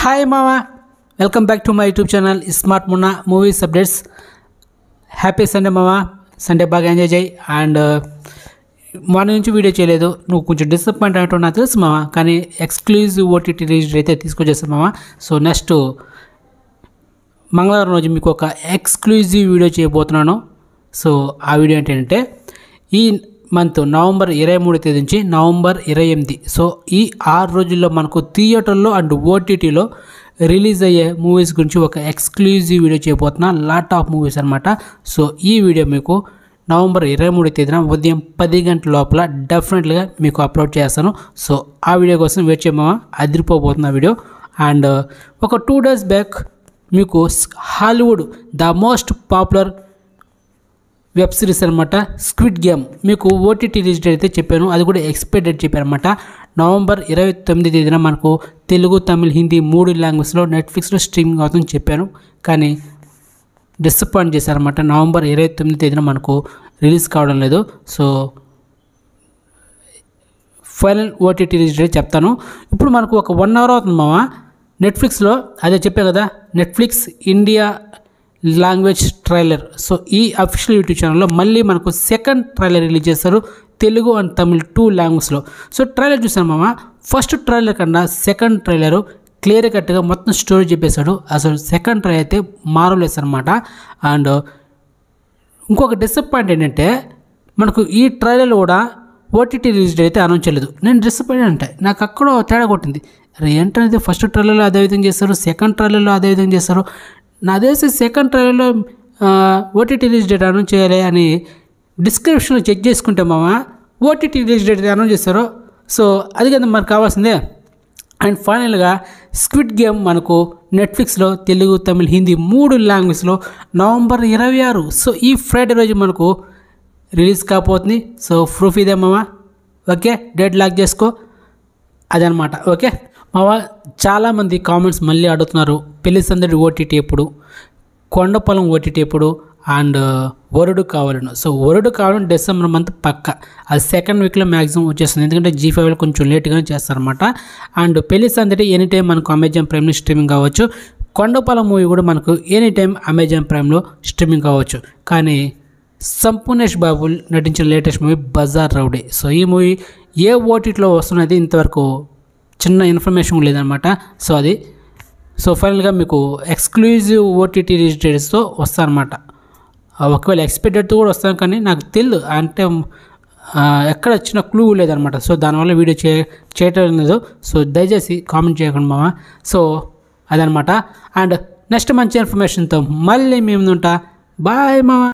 hi మామా welcome back to my YouTube channel smart Munna movies updates happy Sunday మామా Sunday బాగా enjoy చేయి and morning నుంచి video చేయలేదు నువ్వు కొంచెం డిసప్పాయింట్ అయినట్టు నాకు తెలుసు మామ కానీ ఎక్స్క్లూజివ్ ఓటీటీ రిజిస్టర్ అయితే తీసుకొచ్చేస్తాను మామ సో నెక్స్ట్ మంగళవారం రోజు మీకు ఒక ఎక్స్క్లూజివ్ వీడియో చేయబోతున్నాను సో ఆ వీడియో ఏంటంటే ఈ మంత్ నవంబర్ ఇరవై మూడు తేదీ నుంచి నవంబర్ ఇరవై ఎనిమిది సో ఈ ఆరు రోజుల్లో మనకు థియేటర్లో అండ్ ఓటీటీలో రిలీజ్ అయ్యే మూవీస్ గురించి ఒక ఎక్స్క్లూజివ్ వీడియో చేయబోతున్నా లాట్ ఆఫ్ మూవీస్ అనమాట సో ఈ వీడియో మీకు నవంబర్ ఇరవై మూడు తేదీన ఉదయం పది గంటల లోపల డెఫినెట్గా మీకు అప్లోడ్ చేస్తాను సో ఆ వీడియో కోసం వెయిట్ చేయమా అదిరిపోబోతున్న వీడియో అండ్ ఒక టూ డేస్ బ్యాక్ మీకు Hollywood the most popular web series అనమాట స్క్విడ్ గేమ్ మీకు ఓటీటీ రిజిస్టర్ అయితే చెప్పాను అది కూడా ఎక్స్పెక్టెడ్ చెప్పాను అనమాట నవంబర్ ఇరవై తొమ్మిది తేదీన మనకు తెలుగు తమిళ్ హిందీ మూడు లాంగ్వేజ్లో నెట్ఫ్లిక్స్లో స్ట్రీమింగ్ అవుతుందని చెప్పాను కానీ డిసప్పాయింట్ చేశారనమాట నవంబర్ ఇరవై తొమ్మిది తేదీన మనకు రిలీజ్ కావడం లేదు సో ఫైనల్ ఓటీటీ రిజిస్టర్ చెప్తాను ఇప్పుడు మనకు ఒక వన్ అవర్ అవుతుంది మామ నెట్ఫ్లిక్స్లో అదే చెప్పాను కదా Netflix India language trailer so ఈ అఫీషియల్ యూట్యూబ్ ఛానల్లో మళ్ళీ మనకు సెకండ్ ట్రైలర్ రిలీజ్ చేస్తారు తెలుగు అండ్ తమిళ్ టూ లాంగ్వేజ్లో సో ట్రైలర్ చూసాను మామ ఫస్ట్ ట్రైలర్ కన్నా సెకండ్ ట్రైలరు క్లియర్ కట్గా మొత్తం స్టోరీ చెప్పేశాడు అసలు సెకండ్ ట్రైలర్ అయితే మారలేస్ అనమాట అండ్ ఇంకొక డిసప్పాయింట్ ఏంటంటే మనకు ఈ ట్రైలర్ కూడా ఓటీటీ రిలీజ్ అయితే అనౌన్స్ చేయలేదు నేను డిసప్పాయింట్ అంటే నాకు అక్కడ తేడా కొట్టింది అరే ఏంటనేది ఫస్ట్ ట్రైలర్లో అదే విధంగా చేస్తారు సెకండ్ ట్రైలర్లో అదే విధంగా చేస్తారు నా తెలిసి సెకండ్ ట్రైలర్లో ఓటీటీ రిలీజ్ డేట్ అనౌన్స్ చేయాలి అని డిస్క్రిప్షన్లో చెక్ చేసుకుంటే మామ ఓటీటీ రిలీజ్ డేట్ అనౌన్స్ చేస్తారు సో అది కదా మనకు కావాల్సిందే అండ్ ఫైనల్గా స్క్విడ్ గేమ్ మనకు నెట్ఫ్లిక్స్లో తెలుగు తమిళ్ హిందీ మూడు లాంగ్వేజ్లో నవంబర్ ఇరవై ఆరు సో ఈ ఫ్రైడే రోజు మనకు రిలీజ్ కాబోతుంది సో ప్రూఫ్ ఇదే మామ ఓకే డేట్ లాక్ చేసుకో అదనమాట ఓకే మామ చాలామంది కామెంట్స్ మళ్ళీ అడుగుతున్నారు పెళ్లి సందడి ఓటీటీ ఎప్పుడు కొండపొలం ఓటీటీ ఎప్పుడు అండ్ వరుడు కావాలను సో వరుడు కావాలని డిసెంబర్ మంత్ పక్క అది సెకండ్ వీక్లో మ్యాక్సిమం వచ్చేస్తుంది ఎందుకంటే జీ ఫైవ్లో కొంచెం లేట్గానే చేస్తారనమాట and Pelli Sandadi any time మనకు అమెజాన్ ప్రైమ్లో స్ట్రీమింగ్ కావచ్చు కొండపొలం మూవీ కూడా మనకు ఎనీ టైం అమెజాన్ ప్రైమ్లో స్ట్రీమింగ్ కావచ్చు కానీ సంపూర్ణేష్ బాబు నటించిన latest movie Bazaar Rowdy so ఈ మూవీ ఏ ఓటీటీలో వస్తున్నది ఇంతవరకు చిన్న ఇన్ఫర్మేషన్ లేదనమాట సో అది సో ఫైనల్గా మీకు ఎక్స్క్లూజివ్ ఓటీటీ రిజిస్ట్రేషన్స్తో వస్తారనమాట ఒకవేళ ఎక్స్పెక్టెడ్ కూడా వస్తాను కానీ నాకు తెలియదు అంటే ఎక్కడ వచ్చిన క్లూ లేదనమాట సో దానివల్ల వీడియో చే చేయటం లేదు సో దయచేసి కామెంట్ చేయకండి మామ సో అదనమాట అండ్ నెక్స్ట్ మంచి ఇన్ఫర్మేషన్తో మళ్ళీ మేము ఉంటా బాయ్ మామ